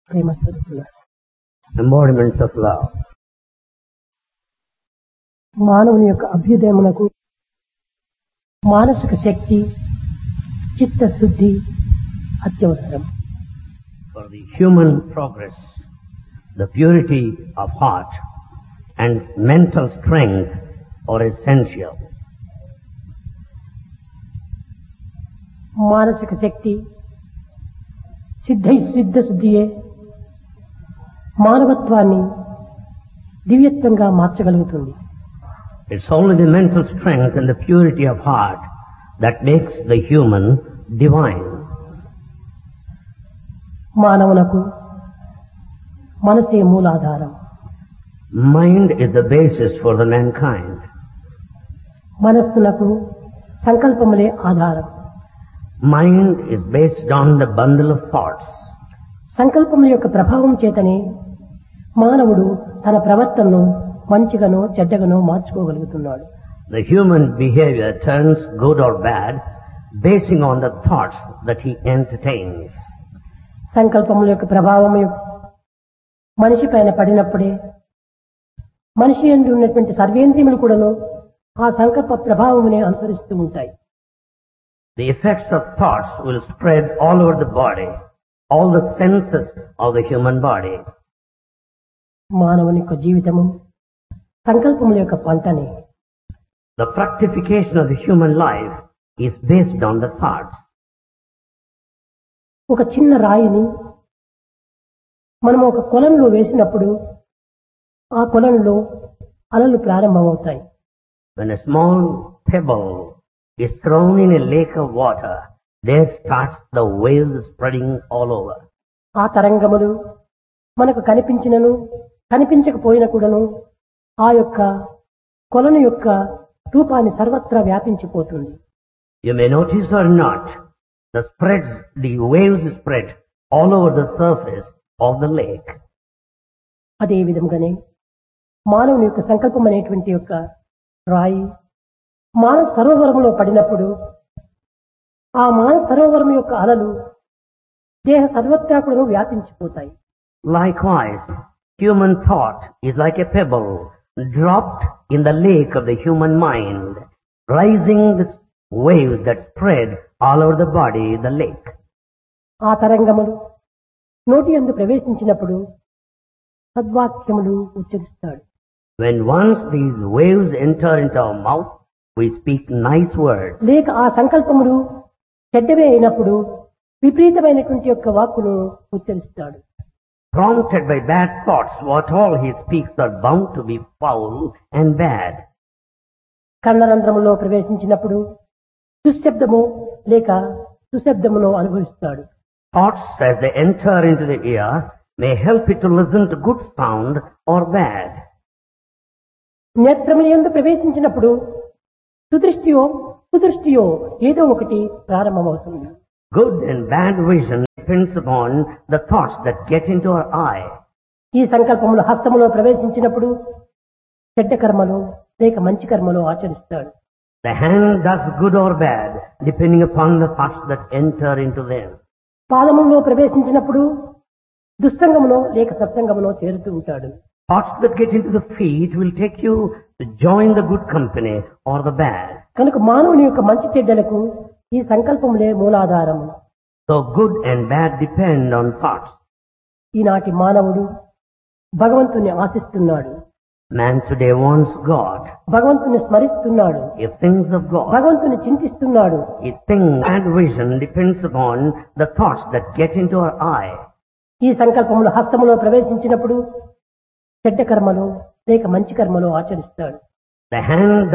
ప్రేమ స్వరూపులారా. embodiments of love. మానవుని యొక్క అభ్యుదయమునకు మానసిక శక్తి చిత్తశుద్ధి అత్యవసరం For the human progress, the purity of heart and mental strength are essential. మానసిక శక్తి సిద్ధ సిద్ధశుద్ధియే మానవత్వాన్ని దివ్యత్వంగా మార్చగలుగుతుంది It's only the mental strength and the purity of heart that makes the human divine. మానవునకు మనసే మూలాధారం Mind is the basis for the mankind. మనస్సునకు సంకల్పములే ఆధారం Mind is based on the bundle of thoughts. సంకల్పముల యొక్క ప్రభావం చేతనే మానవుడు తన ప్రవర్తనను మంచిగానో చెడ్డగానో మార్చుకోగలుగుతున్నాడు The human behavior turns good or bad basing on the thoughts that he entertains. సంకల్పముల యొక్క ప్రభావం మనిషి పైన పడినప్పుడే మనిషి ఎందు ఉన్నటువంటి సర్వేంద్రియములు కూడాను ఆ సంకల్ప ప్రభావమునే అనుసరిస్తూ ఉంటాయి The effects of thoughts will spread all over the body, all the senses of the human body. మానవుని యొక్క జీవితము సంకల్పముల యొక్క పంటనే The fructification of the human life is based on the thoughts. ఒక చిన్న రాయిని మనం ఒక కొలంలో వేసినప్పుడు ఆ కొలంలో అలలు ప్రారంభమవుతాయి When a small pebble is thrown in a lake of water, there starts the waves spreading all over. ఆ తరంగములు మనకు కనిపించినను కనిపించకపోయినా కూడాను ఆ యొక్క కొలను యొక్క రూపాన్ని సర్వత్రా వ్యాపించిపోతుంది You may notice or not, the spreads, the waves spread all over the surface of the lake. అదే విధంగానే మానవుని యొక్క సంకల్పం అనేటువంటి యొక్క రాయి మానవ సరోవరంలో పడినప్పుడు ఆ మానవ సరోవరం యొక్క అలలు దేహ సర్వత్రా కూడా వ్యాపించిపోతాయి Likewise, human thought is like a pebble dropped in the lake of the human mind, rising the waves that spread all over the body, the lake. ఆ తరంగములు నోటి యందు ప్రవేశించినప్పుడు సద్వాక్యములు ఉచ్చరిస్తాడు When once these waves enter into our mouth, we speak nice words. లేక ఆ సంకల్పములు చెడ్డవే అయినప్పుడు విపరీతమైనటువంటి యొక్క వాక్కును ఉచ్చరిస్తాడు Prompted by bad thoughts, what all he speaks are bound to be foul and bad. కర్ణరంధ్రములో ప్రవేశించినప్పుడు దుశ్శబ్దము లేక సుశబ్దమును అనుభవిస్తాడు Thoughts as they enter into the ear may help it to listen to good sound or bad. నేత్రముల యందు ప్రవేశించినప్పుడు సుదృష్టియో కుదృష్టియో ఏదో ఒకటి ప్రారంభమవుతుంది Good and bad vision depends upon the thoughts that get into our eye. ఈ సంకల్పములు హస్తములో ప్రవేశించినప్పుడు చెడ్డ కర్మలు లేక మంచి కర్మలు ఆచరిస్తాడు The hand does good or bad depending upon the thoughts that enter into them. పాదములో ప్రవేశించినప్పుడు దుస్సంగములో లేక సత్సంగములో చేరుతూ ఉంటాడు Thoughts that get into the feet will take you to join the good company or the bad. కనుక మానవుని యొక్క మంచి చెడ్డలకు ఈ సంకల్పములే మూలాధారము So good and bad depend on thoughts. ఈనాటి మానవుడు భగవంతుని ఆశిస్తున్నాడు Man today wants God. భగవంతుని స్మరిస్తున్నాడు He thinks of God. భగవంతుని చింతిస్తున్నాడు He thinks bad vision depends upon the thoughts that get into our eye. ఈ సంకల్పములు హస్తములో ప్రవేశించినప్పుడు చెడ్డ కర్మలు లేక మంచి కర్మలు ఆచరిస్తాడు The hand